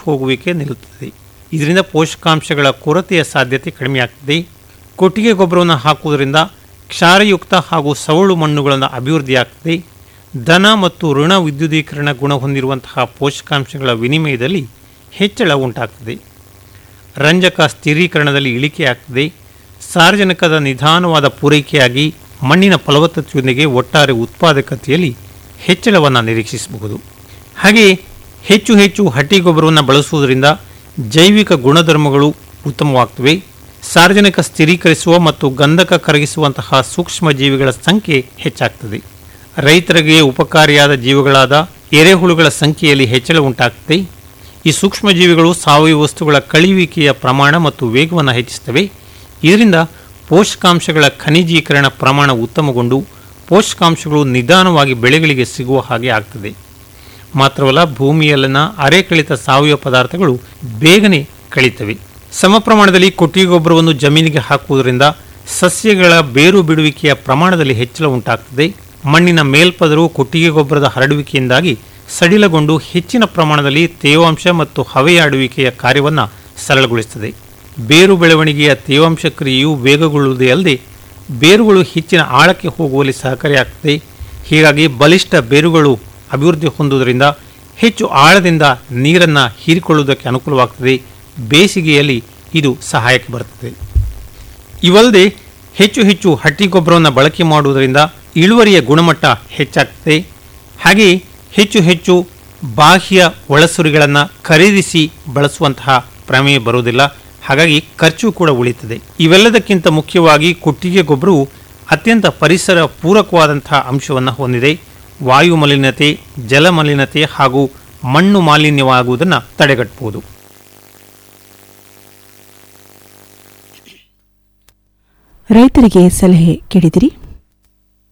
ಹೋಗುವಿಕೆ ನಿಲ್ಲುತ್ತದೆ ಇದರಿಂದ ಪೋಷಕಾಂಶಗಳ ಕೊರತೆಯ ಸಾಧ್ಯತೆ ಕಡಿಮೆಯಾಗ್ತದೆ ಕೊಟ್ಟಿಗೆ ಗೊಬ್ಬರವನ್ನು ಹಾಕುವುದರಿಂದ ಕ್ಷಾರಯುಕ್ತ ಹಾಗೂ ಸವಳು ಮಣ್ಣುಗಳನ್ನು ಅಭಿವೃದ್ಧಿಯಾಗ್ತದೆ ಧನ ಮತ್ತು ಋಣ ವಿದ್ಯುದೀಕರಣ ಗುಣ ಹೊಂದಿರುವಂತಹ ಪೋಷಕಾಂಶಗಳ ವಿನಿಮಯದಲ್ಲಿ ಹೆಚ್ಚಳ ಉಂಟಾಗ್ತದೆ ರಂಜಕ ಸ್ಥಿರೀಕರಣದಲ್ಲಿ ಇಳಿಕೆಯಾಗ್ತದೆ ಸಾರ್ವಜನಿಕದ ನಿಧಾನವಾದ ಪೂರೈಕೆಯಾಗಿ ಮಣ್ಣಿನ ಫಲವತ್ತತೆಯೊಂದಿಗೆ ಒಟ್ಟಾರೆ ಉತ್ಪಾದಕತೆಯಲ್ಲಿ ಹೆಚ್ಚಳವನ್ನು ನಿರೀಕ್ಷಿಸಬಹುದು ಹಾಗೆಯೇ ಹೆಚ್ಚು ಹೆಚ್ಚು ಹಟ್ಟಿ ಗೊಬ್ಬರವನ್ನು ಬಳಸುವುದರಿಂದ ಜೈವಿಕ ಗುಣಧರ್ಮಗಳು ಉತ್ತಮವಾಗ್ತವೆ ಸಾರ್ವಜನಿಕ ಸ್ಥಿರೀಕರಿಸುವ ಮತ್ತು ಗಂಧಕ ಕರಗಿಸುವಂತಹ ಸೂಕ್ಷ್ಮ ಜೀವಿಗಳ ಸಂಖ್ಯೆ ಹೆಚ್ಚಾಗ್ತದೆ ರೈತರಿಗೆ ಉಪಕಾರಿಯಾದ ಜೀವಿಗಳಾದ ಎರೆಹುಳುಗಳ ಸಂಖ್ಯೆಯಲ್ಲಿ ಹೆಚ್ಚಳ ಉಂಟಾಗ್ತದೆ ಈ ಸೂಕ್ಷ್ಮ ಜೀವಿಗಳು ಸಾವಯವ ವಸ್ತುಗಳ ಕಳೆಯುವಿಕೆಯ ಪ್ರಮಾಣ ಮತ್ತು ವೇಗವನ್ನು ಹೆಚ್ಚಿಸ್ತವೆ ಇದರಿಂದ ಪೋಷಕಾಂಶಗಳ ಖನಿಜೀಕರಣ ಪ್ರಮಾಣ ಉತ್ತಮಗೊಂಡು ಪೋಷಕಾಂಶಗಳು ನಿಧಾನವಾಗಿ ಬೆಳೆಗಳಿಗೆ ಸಿಗುವ ಹಾಗೆ ಆಗ್ತದೆ ಮಾತ್ರವಲ್ಲ ಭೂಮಿಯಲ್ಲಿನ ಅರೆಕಳಿತ ಸಾವಯವ ಪದಾರ್ಥಗಳು ಬೇಗನೆ ಕಳೀತವೆ ಸಮ ಪ್ರಮಾಣದಲ್ಲಿ ಕೊಟ್ಟಿಗೆ ಗೊಬ್ಬರವನ್ನು ಜಮೀನಿಗೆ ಹಾಕುವುದರಿಂದ ಸಸ್ಯಗಳ ಬೇರು ಬಿಡುವಿಕೆಯ ಪ್ರಮಾಣದಲ್ಲಿ ಹೆಚ್ಚಳ ಉಂಟಾಗ್ತದೆ ಮಣ್ಣಿನ ಮೇಲ್ಪದರು ಕೊಟ್ಟಿಗೆ ಗೊಬ್ಬರದ ಹರಡುವಿಕೆಯಿಂದಾಗಿ ಸಡಿಲಗೊಂಡು ಹೆಚ್ಚಿನ ಪ್ರಮಾಣದಲ್ಲಿ ತೇವಾಂಶ ಮತ್ತು ಹವೆಯಾಡುವಿಕೆಯ ಕಾರ್ಯವನ್ನು ಸರಳಗೊಳಿಸುತ್ತದೆ ಬೇರು ಬೆಳವಣಿಗೆಯ ತೇವಾಂಶ ಕ್ರಿಯೆಯು ವೇಗಗೊಳ್ಳುವುದೇ ಅಲ್ಲದೆ ಬೇರುಗಳು ಹೆಚ್ಚಿನ ಆಳಕ್ಕೆ ಹೋಗುವಲ್ಲಿ ಸಹಕಾರಿಯಾಗ್ತದೆ ಹೀಗಾಗಿ ಬಲಿಷ್ಠ ಬೇರುಗಳು ಅಭಿವೃದ್ಧಿ ಹೊಂದುವುದರಿಂದ ಹೆಚ್ಚು ಆಳದಿಂದ ನೀರನ್ನು ಹೀರಿಕೊಳ್ಳುವುದಕ್ಕೆ ಅನುಕೂಲವಾಗ್ತದೆ ಬೇಸಿಗೆಯಲ್ಲಿ ಇದು ಸಹಾಯಕ್ಕೆ ಬರುತ್ತದೆ ಇವಲ್ಲದೆ ಹೆಚ್ಚು ಹೆಚ್ಚು ಹಟ್ಟಿ ಗೊಬ್ಬರವನ್ನು ಬಳಕೆ ಮಾಡುವುದರಿಂದ ಇಳುವರಿಯ ಗುಣಮಟ್ಟ ಹೆಚ್ಚಾಗ್ತದೆ ಹಾಗೆಯೇ ಹೆಚ್ಚು ಹೆಚ್ಚು ಬಾಹ್ಯ ಒಳಸುರಿಗಳನ್ನು ಖರೀದಿಸಿ ಬಳಸುವಂತಹ ಪ್ರಮೇಯ ಬರುವುದಿಲ್ಲ ಹಾಗಾಗಿ ಖರ್ಚು ಕೂಡ ಉಳಿಯುತ್ತದೆ ಇವೆಲ್ಲದಕ್ಕಿಂತ ಮುಖ್ಯವಾಗಿ ಕೊಟ್ಟಿಗೆ ಗೊಬ್ಬರವು ಅತ್ಯಂತ ಪರಿಸರ ಪೂರಕವಾದಂತಹ ಅಂಶವನ್ನು ಹೊಂದಿದೆ ವಾಯು ಮಲಿನತೆ ಜಲ ಮಲಿನತೆ ಹಾಗೂ ಮಣ್ಣು ಮಾಲಿನ್ಯವಾಗುವುದನ್ನು ತಡೆಗಟ್ಟಬಹುದು ರೈತರಿಗೆ ಸಲಹೆ ಕೇಳಿದಿರಿ